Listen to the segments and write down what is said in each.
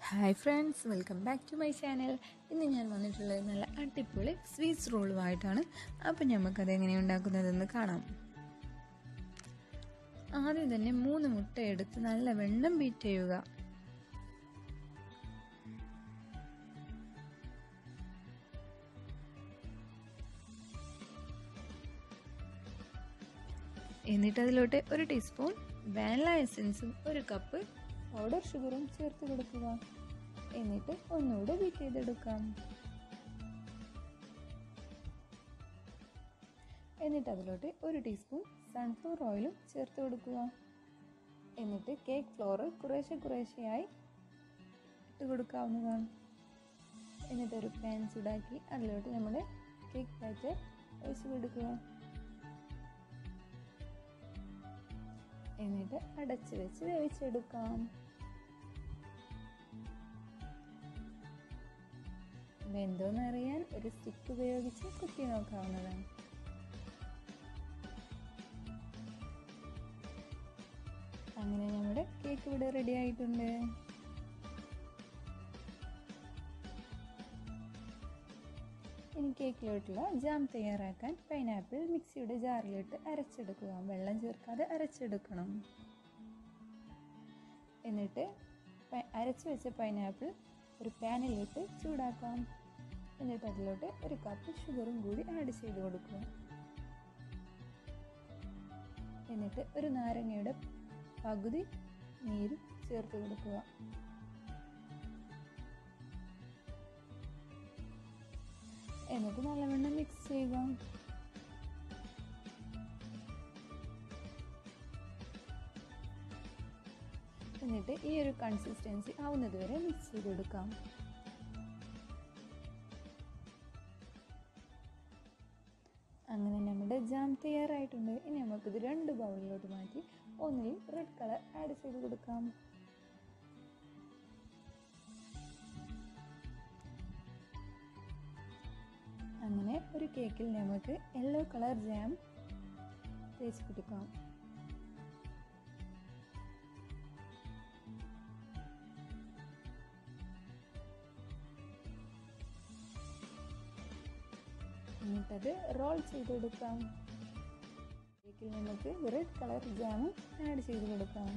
hi friends welcome back to my channel ഇന്ന് ഞാൻ വന്നിട്ടുള്ളത് നല്ല അടിപൊളി സ്വീറ്റ്സ് റോളുമായിട്ടാണ് അപ്പം നമുക്കത് എങ്ങനെയാണ് ഉണ്ടാക്കുന്നതെന്ന് കാണാം ആദ്യം തന്നെ മൂന്ന് മുട്ട എടുത്ത് നല്ല വെണ്ണം ബീറ്റ് ചെയ്യുക എന്നിട്ട് അതിലോട്ട് ഒരു ടീസ്പൂൺ വാനില എസൻസും ഒരു കപ്പ് പൗഡർ ഷുഗറും ചേർത്ത് കൊടുക്കുക എന്നിട്ട് ഒന്നുകൂടെ ബീറ്റ് ചെയ്തെടുക്കാം എന്നിട്ട് അതിലോട്ട് ഒരു ടീസ്പൂൺ സൺഫ്ലവർ ഓയിലും ചേർത്ത് കൊടുക്കുക എന്നിട്ട് കേക്ക് ഫ്ലോർ കുറേശ്ശെ കുറേശ്ശെയായി ഇട്ട് കൊടുക്കാവുന്നതാണ് എന്നിട്ട് ഒരു പാൻ ചൂടാക്കി അതിലോട്ട് നമ്മുടെ കേക്ക് ബാറ്റർ ഒഴിച്ച് കൊടുക്കുക എന്നിട്ട് അടച്ചു വെച്ച് വേവിച്ചെടുക്കാം വെന്തോന്ന് അറിയാൻ ഒരു സ്റ്റിക്ക് ഉപയോഗിച്ച് കുത്തി നോക്കാവുന്നതാണ് അങ്ങനെ നമ്മുടെ കേക്ക് ഇവിടെ റെഡി ആയിട്ടുണ്ട് ഇനി കേക്കിലോട്ടുള്ള ജാം തയ്യാറാക്കാൻ പൈനാപ്പിൾ മിക്സിയുടെ ജാറിലിട്ട് അരച്ചെടുക്കുക വെള്ളം ചേർക്കാതെ അരച്ചെടുക്കണം എന്നിട്ട് അരച്ചു വെച്ച പൈനാപ്പിൾ ഒരു പാനിലിട്ട് ചൂടാക്കാം എന്നിട്ട് അതിലോട്ട് ഒരു കപ്പ് ഷുഗറും കൂടി ആഡ് ചെയ്ത് കൊടുക്കുക എന്നിട്ട് ഒരു നാരങ്ങയുടെ പകുതി നീര് ചേർത്ത് കൊടുക്കുക എന്നിട്ട് നല്ലവണ്ണം മിക്സ് ചെയ്യുക എന്നിട്ട് ഈ ഒരു കൺസിസ്റ്റൻസി ആവുന്നത് വരെ മിക്സ് ചെയ്ത് കൊടുക്കാം അങ്ങനെ നമ്മുടെ ജാം തയ്യാറായിട്ടുണ്ട് ഇനി നമുക്കിത് രണ്ട് ബൗളിലോട്ട് മാറ്റി ഒന്നിൽ റെഡ് കളർ ആഡ് ചെയ്ത് കൊടുക്കാം അങ്ങനെ ഒരു കേക്കിൽ നമുക്ക് യെല്ലോ കളർ ജാം തേച്ച് കൊടുക്കാം എന്നിട്ടത് റോൾ ചെയ്ത് കൊടുക്കാം കേക്കിൽ നമുക്ക് റെഡ് കളർ ജാം ആഡ് ചെയ്ത് കൊടുക്കാം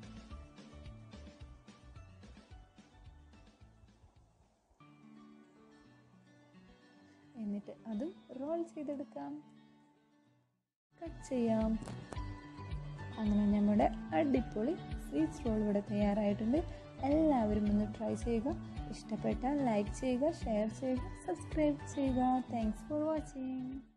എന്നിട്ട് അതും റോൾ ചെയ്തെടുക്കാം കട്ട് ചെയ്യാം അങ്ങനെ നമ്മുടെ അടിപൊളി സ്വീറ്റ്സ് റോൾ ഇവിടെ തയ്യാറായിട്ടുണ്ട് എല്ലാവരും ഒന്ന് ട്രൈ ചെയ്യുക ഇഷ്ടപ്പെട്ടാൽ ലൈക്ക് ചെയ്യുക ഷെയർ ചെയ്യുക സബ്സ്ക്രൈബ് ചെയ്യുക താങ്ക്സ് ഫോർ വാച്ചിങ്